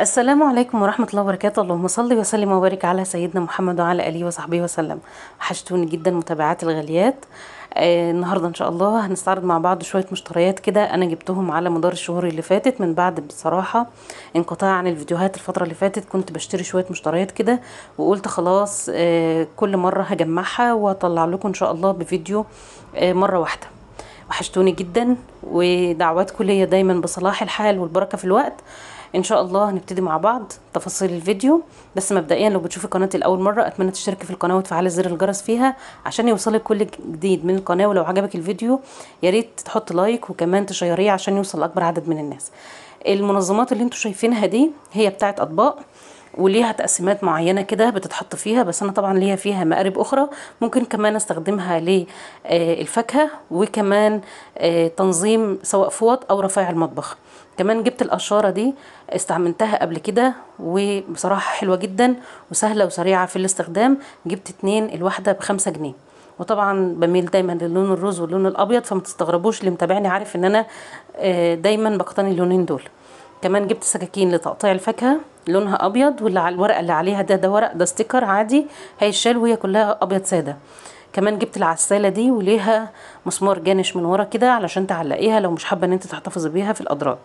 السلام عليكم ورحمة الله وبركاته اللهم صل وسلم وبارك على سيدنا محمد وعلى آله وصحبه وسلم وحشتوني جدا متابعات الغاليات آه النهاردة إن شاء الله هنستعرض مع بعض شوية مشتريات كده أنا جبتهم على مدار الشهور اللي فاتت من بعد بصراحة انقطاع عن الفيديوهات الفترة اللي فاتت كنت بشتري شوية مشتريات كده وقلت خلاص آه كل مرة هجمعها وأطلع لكم إن شاء الله بفيديو آه مرة واحدة وحشتوني جدا ودعواتكم ليا دايما بصلاح الحال والبركة في الوقت ان شاء الله هنبتدي مع بعض تفاصيل الفيديو بس مبدئيا لو بتشوفي قناتي لاول مره اتمنى تشتركي في القناه وتفعلي زر الجرس فيها عشان يوصلك كل جديد من القناه ولو عجبك الفيديو يا ريت تحط لايك وكمان تشيريه عشان يوصل لاكبر عدد من الناس المنظمات اللي انتوا شايفينها دي هي بتاعه اطباق وليها تقسيمات معينه كده بتتحط فيها بس انا طبعا ليها فيها مقارب اخرى ممكن كمان استخدمها للفاكهه وكمان تنظيم سواء فوط او رفايع المطبخ كمان جبت القشاره دي استعملتها قبل كده وبصراحه حلوه جدا وسهله وسريعه في الاستخدام جبت اتنين الواحده بخمسة جنيه وطبعا بميل دايما للون الروز واللون الابيض فما تستغربوش اللي متابعني عارف ان انا دايما بقتني اللونين دول كمان جبت سكاكين لتقطيع الفاكهه لونها ابيض واللي على الورقه اللي عليها ده ده ورق ده ستيكر عادي هيشال وهي كلها ابيض ساده كمان جبت العساله دي وليها مسمار جانش من ورا كده علشان تعلقيها لو مش حابه ان انت تحتفظي بيها في الادراج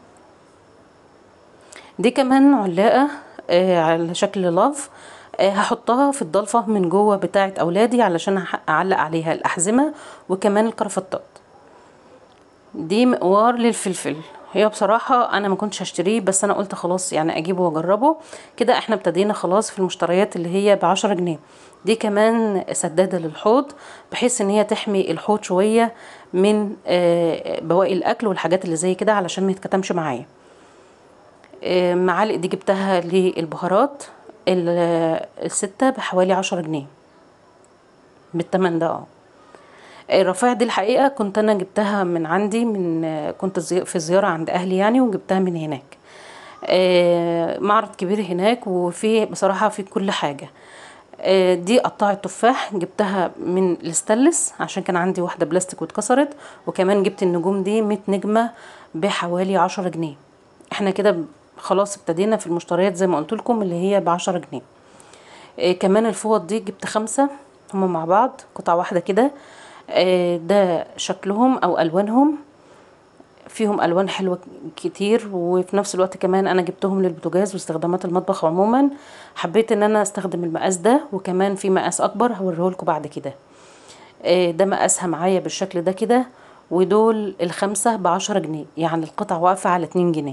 دي كمان علاقه آه على شكل لاف آه هحطها في الضلفه من جوه بتاعه اولادي علشان اعلق عليها الاحزمه وكمان الكرافتات دي مقوار للفلفل هي بصراحة أنا ما كنتش هشتريه بس أنا قلت خلاص يعني أجيبه وأجربه كده إحنا ابتدينا خلاص في المشتريات اللي هي بعشرة جنيه دي كمان سدادة للحوض بحيث إن هي تحمي الحوض شوية من بواقي الأكل والحاجات اللي زي كده علشان ما يتكتمش معايا معالق دي جبتها للبهارات الستة بحوالي عشرة جنيه بالتمن ده اه الرفايع دي الحقيقه كنت انا جبتها من عندي من كنت في زياره عند اهلي يعني وجبتها من هناك معرض كبير هناك وفي بصراحه في كل حاجه دي قطاعة تفاح جبتها من الستانلس عشان كان عندي واحدة بلاستيك واتكسرت وكمان جبت النجوم دي 100 نجمة بحوالي عشرة جنيه احنا كده خلاص ابتدينا في المشتريات زي ما قلت لكم اللي هي بعشرة جنيه كمان الفوط دي جبت خمسة هما مع بعض قطعة واحدة كده ده شكلهم او الوانهم فيهم الوان حلوه كتير وفي نفس الوقت كمان انا جبتهم للبوتاجاز واستخدامات المطبخ عموما حبيت ان انا استخدم المقاس ده وكمان في مقاس اكبر هوريه لكم بعد كده ده مقاسها معايا بالشكل ده كده ودول الخمسة بعشرة جنيه يعني القطعة واقفة على اتنين جنيه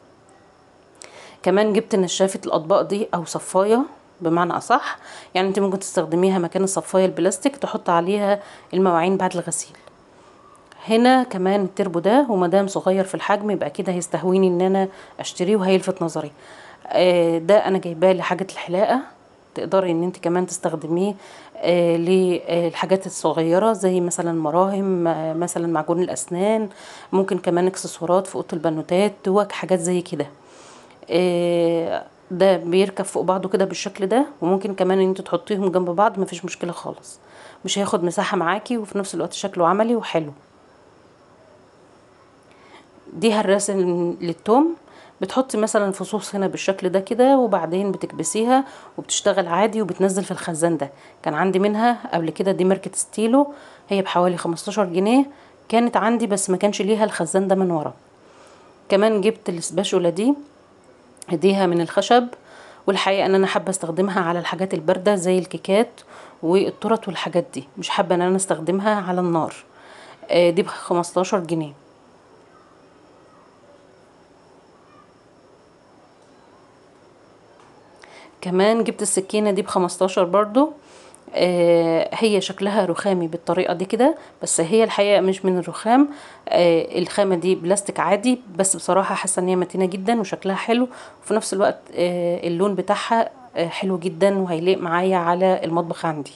كمان جبت نشافة الاطباق دي او صفاية بمعنى اصح يعني انت ممكن تستخدميها مكان الصفايه البلاستيك تحط عليها المواعين بعد الغسيل هنا كمان التربو ده ومدام صغير في الحجم يبقى كده هيستهويني ان انا اشتريه وهيلفت نظري آه ده انا جايباه لحاجه الحلاقه تقدري ان انت كمان تستخدميه آه للحاجات الصغيره زي مثلا مراهم آه مثلا معجون الاسنان ممكن كمان اكسسوارات في اوضه البنوتات توك حاجات زي كده آه ده بيركب فوق بعضه كده بالشكل ده وممكن كمان ان انتوا تحطيهم جنب بعض مفيش مشكله خالص مش هياخد مساحه معاكي وفي نفس الوقت شكله عملي وحلو دي هراسه للتوم بتحطي مثلا فصوص هنا بالشكل ده كده وبعدين بتكبسيها وبتشتغل عادي وبتنزل في الخزان ده كان عندي منها قبل كده دي ماركه ستيلو هي بحوالي 15 جنيه كانت عندي بس ما كانش ليها الخزان ده من ورا كمان جبت السباشولا دي ايديها من الخشب والحقيقه ان انا حابه استخدمها على الحاجات البارده زي الكيكات والتورت والحاجات دي مش حابه ان انا استخدمها على النار دي بخمستاشر جنيه كمان جبت السكينه دي بخمستاشر برضو آه هي شكلها رخامي بالطريقه دي كده بس هي الحقيقه مش من الرخام آه الخامه دي بلاستيك عادي بس بصراحه حاسه ان هي متينه جدا وشكلها حلو وفي نفس الوقت آه اللون بتاعها حلو جدا وهيليق معايا على المطبخ عندي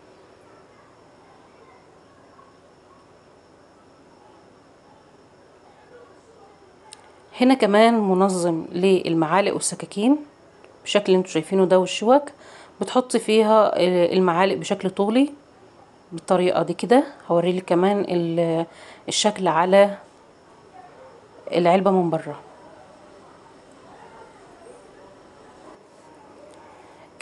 هنا كمان منظم للمعالق والسكاكين بالشكل اللي انتوا شايفينه ده والشوك بتحطي فيها المعالق بشكل طولي بالطريقه دي كده هوريلك كمان الشكل على العلبه من بره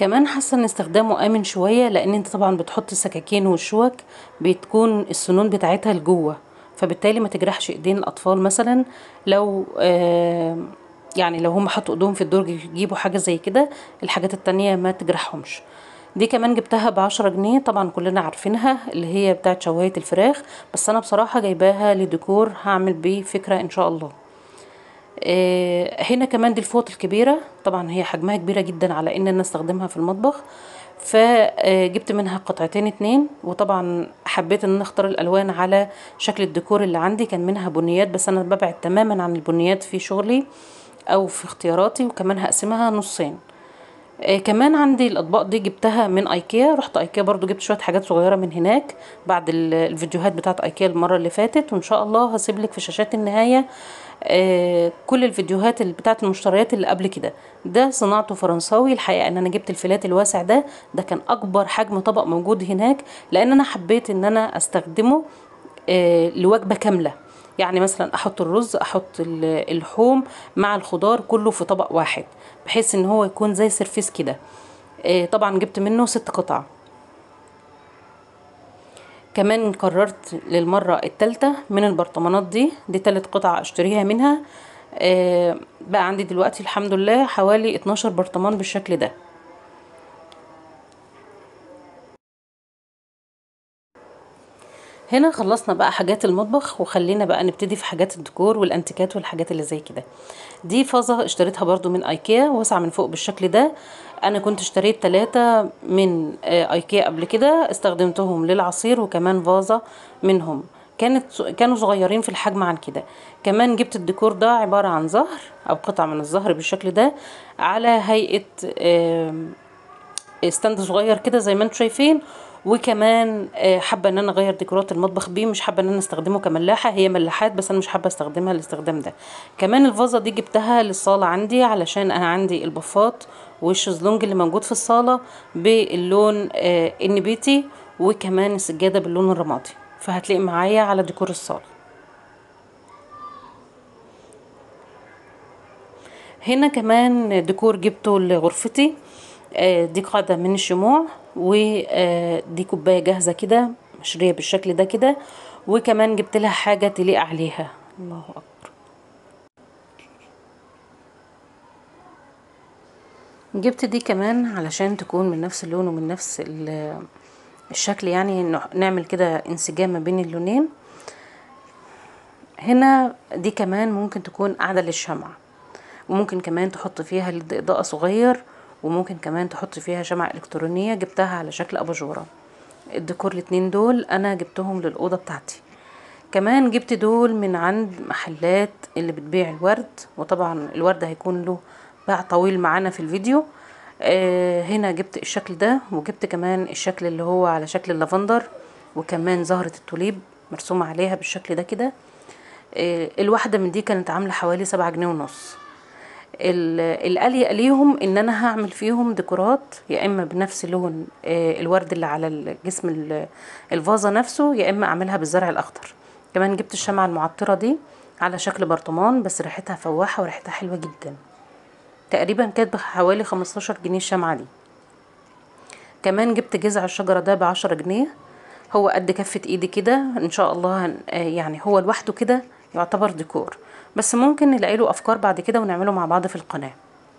كمان حاسه ان استخدامه امن شويه لان انت طبعا بتحط السكاكين والشوك بتكون السنون بتاعتها لجوه فبالتالي ما تجرحش ايدين الاطفال مثلا لو آه يعني لو هم حطوا ايدهم في الدرج يجيبوا حاجه زي كده الحاجات التانية ما تجرحهمش دي كمان جبتها بعشرة جنيه طبعا كلنا عارفينها اللي هي بتاعت شواية الفراخ بس انا بصراحة جايباها لديكور هعمل بيه فكرة ان شاء الله آه هنا كمان دي الفوط الكبيرة طبعا هي حجمها كبيرة جدا على ان انا استخدمها في المطبخ فجبت منها قطعتين اتنين وطبعا حبيت ان انا اختار الالوان على شكل الديكور اللي عندي كان منها بنيات بس انا ببعد تماما عن البنيات في شغلي او في اختياراتي وكمان هقسمها نصين آه كمان عندي الاطباق دي جبتها من ايكيا رحت ايكيا برضو جبت شويه حاجات صغيره من هناك بعد الفيديوهات بتاعت ايكيا المره اللي فاتت وان شاء الله هسيب لك في شاشات النهايه آه كل الفيديوهات اللي بتاعت المشتريات اللي قبل كده ده صناعته فرنساوي الحقيقه ان انا جبت الفيلات الواسع ده ده كان اكبر حجم طبق موجود هناك لان انا حبيت ان انا استخدمه آه لوجبه كامله يعني مثلا احط الرز احط اللحوم مع الخضار كله في طبق واحد بحيث ان هو يكون زي سرفيس كده آه طبعا جبت منه ست قطع كمان قررت للمرة التالتة من البرطمانات دي دي تالت قطعة اشتريها منها آه بقى عندي دلوقتي الحمد لله حوالي 12 برطمان بالشكل ده هنا خلصنا بقى حاجات المطبخ وخلينا بقى نبتدي في حاجات الديكور والانتيكات والحاجات اللي زي كده دي فازة اشتريتها برضو من ايكيا واسعة من فوق بالشكل ده انا كنت اشتريت ثلاثة من ايكيا قبل كده استخدمتهم للعصير وكمان فازة منهم كانت كانوا صغيرين في الحجم عن كده كمان جبت الديكور ده عبارة عن زهر او قطع من الزهر بالشكل ده على هيئة ستاند صغير كده زي ما انتم شايفين وكمان حابه ان انا اغير ديكورات المطبخ بيه مش حابه ان انا استخدمه كملاحه هي ملاحات بس انا مش حابه استخدمها للاستخدام ده كمان الفازه دي جبتها للصاله عندي علشان انا عندي البفات والشезлونج اللي موجود في الصاله باللون النبيتي وكمان السجاده باللون الرمادي فهتلاقي معايا على ديكور الصاله هنا كمان ديكور جبته لغرفتي دي قاعدة من الشموع ودي كوباية جاهزة كده مشرية بالشكل ده كده وكمان جبت لها حاجة تليق عليها الله أكبر جبت دي كمان علشان تكون من نفس اللون ومن نفس الشكل يعني نعمل كده انسجام ما بين اللونين هنا دي كمان ممكن تكون قاعدة للشمع وممكن كمان تحط فيها لد إضاءة صغير وممكن كمان تحط فيها شمعة إلكترونية جبتها على شكل أباجورة الديكور الاتنين دول أنا جبتهم للأوضة بتاعتي كمان جبت دول من عند محلات اللي بتبيع الورد وطبعا الورد هيكون له باع طويل معانا في الفيديو آه هنا جبت الشكل ده وجبت كمان الشكل اللي هو على شكل اللافندر وكمان زهرة التوليب مرسومة عليها بالشكل ده كده آه الواحدة من دي كانت عاملة حوالي سبعة جنيه ونص الاليق ليهم ان انا هعمل فيهم ديكورات يا اما بنفس لون الورد اللي على جسم الفازه نفسه يا اما اعملها بالزرع الاخضر كمان جبت الشمعة المعطرة دي على شكل برطمان بس ريحتها فواحة وريحتها حلوة جدا تقريبا كانت بحوالي خمستاشر جنيه الشمعة دي كمان جبت جذع الشجرة ده بعشرة جنيه هو قد كفة ايدي كده ان شاء الله يعني هو لوحده كده يعتبر ديكور بس ممكن نلاقي له افكار بعد كده ونعمله مع بعض في القناه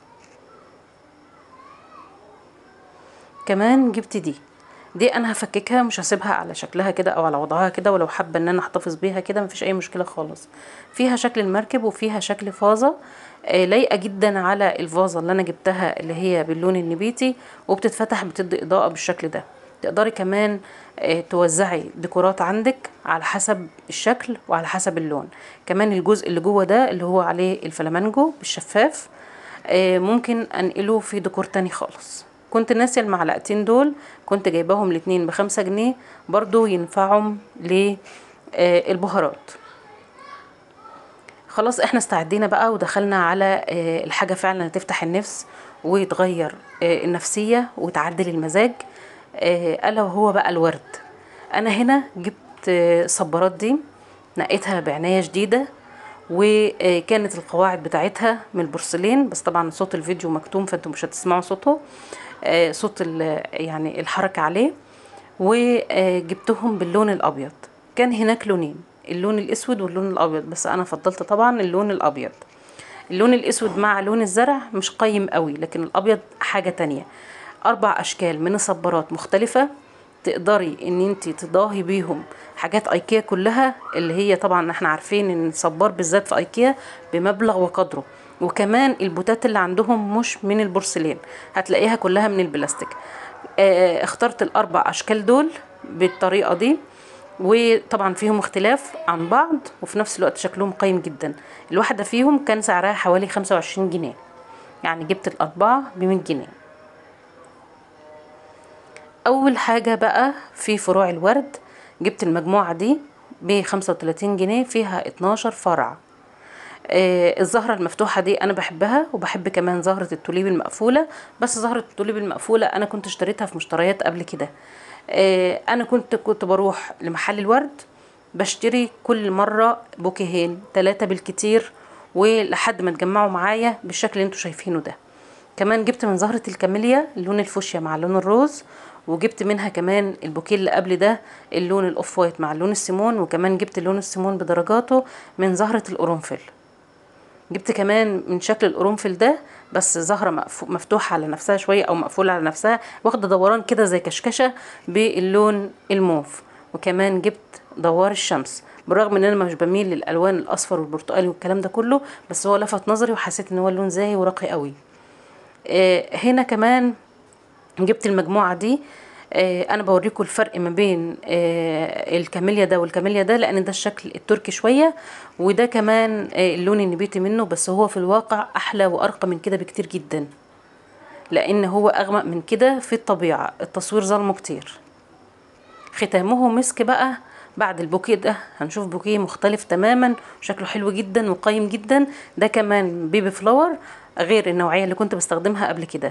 كمان جبت دي دي انا هفككها مش هسيبها على شكلها كده او على وضعها كده ولو حابه ان انا احتفظ بيها كده مفيش اي مشكله خالص فيها شكل المركب وفيها شكل فازه آه لايقه جدا على الفازه اللي انا جبتها اللي هي باللون النبيتي وبتتفتح بتدي اضاءه بالشكل ده تقدري كمان آه توزعي ديكورات عندك على حسب الشكل وعلى حسب اللون كمان الجزء اللي جوه ده اللي هو عليه الفلامنجو بالشفاف آه ممكن انقله في ديكور تاني خالص كنت ناسية المعلقتين دول كنت جايباهم الاتنين بخمسة جنيه برضو ينفعهم للبهارات خلاص احنا استعدينا بقى ودخلنا على الحاجة فعلا تفتح النفس وتغير النفسية وتعدل المزاج الا وهو بقى الورد انا هنا جبت صبارات دي نقيتها بعناية شديدة وكانت القواعد بتاعتها من البورسلين بس طبعا صوت الفيديو مكتوم فانتم مش هتسمعوا صوته آه، صوت ال- يعني الحركة عليه وجبتهم باللون الابيض كان هناك لونين اللون الاسود واللون الابيض بس انا فضلت طبعا اللون الابيض اللون الاسود مع لون الزرع مش قيم قوي لكن الابيض حاجة تانية اربع اشكال من الصبارات مختلفة تقدري ان انت تضاهي بيهم حاجات ايكيا كلها اللي هي طبعا احنا عارفين ان الصبار بالذات في ايكيا بمبلغ وقدره وكمان البوتات اللي عندهم مش من البورسلين هتلاقيها كلها من البلاستيك آه، اخترت الاربع اشكال دول بالطريقه دي وطبعا فيهم اختلاف عن بعض وفي نفس الوقت شكلهم قيم جدا الواحده فيهم كان سعرها حوالي 25 جنيه يعني جبت الاربعه ب 100 جنيه اول حاجه بقى في فروع الورد جبت المجموعه دي ب 35 جنيه فيها 12 فرع آه، الزهرة المفتوحة دي أنا بحبها وبحب كمان زهرة التوليب المقفولة بس زهرة التوليب المقفولة أنا كنت اشتريتها في مشتريات قبل كده آه، أنا كنت كنت بروح لمحل الورد بشتري كل مرة بوكيهين ثلاثة بالكتير ولحد ما تجمعوا معايا بالشكل اللي انتوا شايفينه ده كمان جبت من زهرة الكاميليا اللون الفوشيا مع لون الروز وجبت منها كمان البوكيه اللي قبل ده اللون الاوف وايت مع اللون السيمون وكمان جبت اللون السيمون بدرجاته من زهرة القرنفل جبت كمان من شكل القرنفل ده بس زهرة مقفو- مفتوحة على نفسها شوية أو مقفولة على نفسها واخدة دوران كده زي كشكشة باللون الموف وكمان جبت دوار الشمس بالرغم ان انا مش بميل للالوان الاصفر والبرتقالي والكلام ده كله بس هو لفت نظري وحسيت ان هو اللون زاهي وراقي قوي آه، هنا كمان جبت المجموعة دي آه، انا بوريكم الفرق ما بين آه، الكاميليا ده والكاميليا ده لان ده الشكل التركي شوية وده كمان آه، اللون النبيتي منه بس هو في الواقع احلى وارقى من كده بكتير جدا لان هو اغمق من كده في الطبيعة التصوير ظلمه كتير ختامه مسك بقى بعد البوكيه ده هنشوف بوكيه مختلف تماما شكله حلو جدا وقيم جدا ده كمان بيبي فلاور غير النوعية اللي كنت بستخدمها قبل كده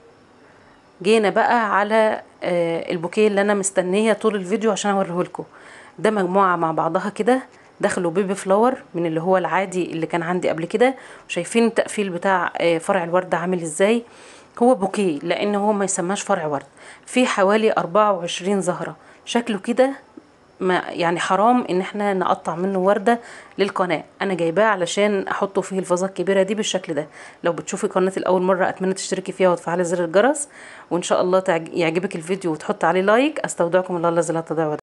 جينا بقى على آه، البوكيه اللي انا مستنيه طول الفيديو عشان اوريهولكم ده مجموعه مع بعضها كده دخلوا بيبي فلاور من اللي هو العادي اللي كان عندي قبل كده شايفين التقفيل بتاع آه، فرع الورد عامل ازاي هو بوكيه لان هو ما يسماش فرع ورد في حوالي 24 زهره شكله كده ما يعني حرام ان احنا نقطع منه ورده للقناه انا جايباه علشان احطه فيه الفازه الكبيره دي بالشكل ده لو بتشوفي قناتي لاول مره اتمنى تشتركي فيها وتفعلي زر الجرس وان شاء الله تعج- يعجبك الفيديو وتحط عليه لايك استودعكم الله الذي لا تضيع ودائعه